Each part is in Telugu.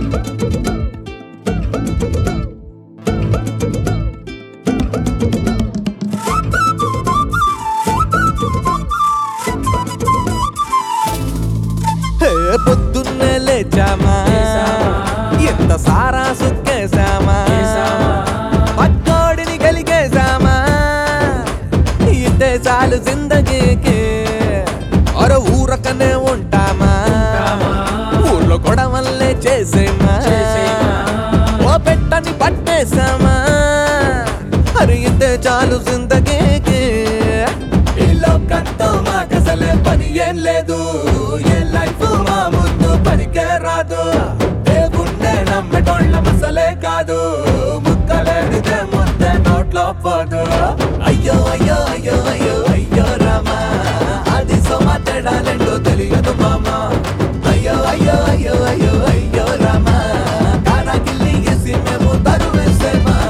హే, పొద్దున్నే లేచామా ఎంత సారా సుక్కేశామా పక్కోడిని కలిగేశామా ఇంతే చాలు జిందగీకి అర ఊరకనే ఉంటామా ఊర్లో గొడవల్లే చేసేమా ఓ పెట్టని పట్టేశామా అరే ఇంతే చాలు జిందగీకి ఈ లోకంతో మాకసలే పని ఏం లేదు ఏ లైఫ్ మా ముందు పనికే రాదు దేవుణ్ణే నమ్మటోళ్ళ మసలే కాదు ముక్కలేడితే ముద్ద నోట్లో పోదు అయ్యో అయ్యో అయ్యో అయ్యో అయ్యో రామా అది సోమా తేడాలేంటో తెలియదు మామా అయ్యో అయ్యో అయ్యో అయ్యో అయ్యో రామా కారాకిల్లి వేసి మేము తరువేసేమా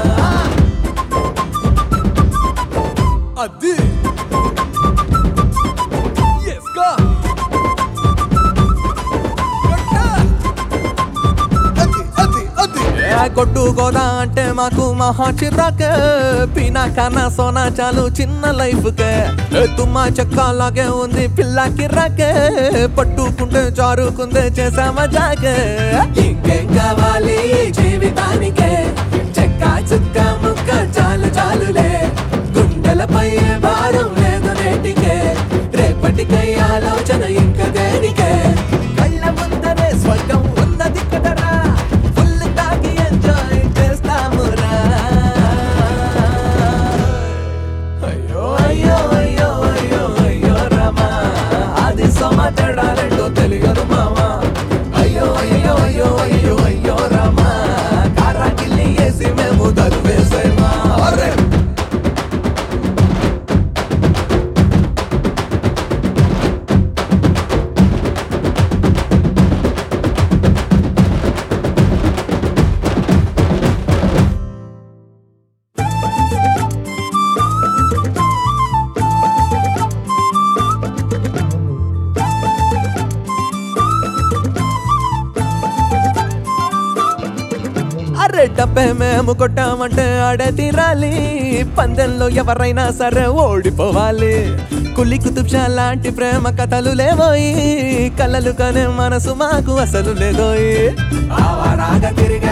అది Yes, go! కొట్టు గోదా అంటే మాకు మహా చిరాకే పీనా కన్నా సోనా చాలు చిన్న లైఫ్ కే ఏ తుమ్మా చెక్క లాగే ఉంది పిల్ల కిరాకే పట్టుకుంటే జారుకుందే చేసామా జాగే ఇంకేం కావాలి ఈ జీవితానికే చెక్క చుక్క ముక్క చాలు చాలులే గుండెలపై భారం లేదు నేటికే రేపటికై ఆలోచన ఇంక దేనికే కళ్ళ ముందరే స్వర్గం ఉన్నది కదరా ఫుల్ తాగి ఎంజాయ్ చేస్తామురా అయ్యో అయ్యో అయ్యో అయ్యో అయ్యో రామా అది సమాచారాలేంటో తెలియదు మామా అయ్యో అయ్యో అయ్యో అయ్యో అయ్యో రామా కారాకిల్లి వేసి మేము దరువేసేమా అరే అరే డబ్బే మేము కొట్టామంటే ఆడే తీరాలి పందెంలో ఎవరైనా సరే ఓడిపోవాలి కులి కుతుబ్షా లాంటి ప్రేమ కథలు లేవోయి కలలు కనే మనసు మాకు అసలు లేదోయి ఆవారాగా తిరిగే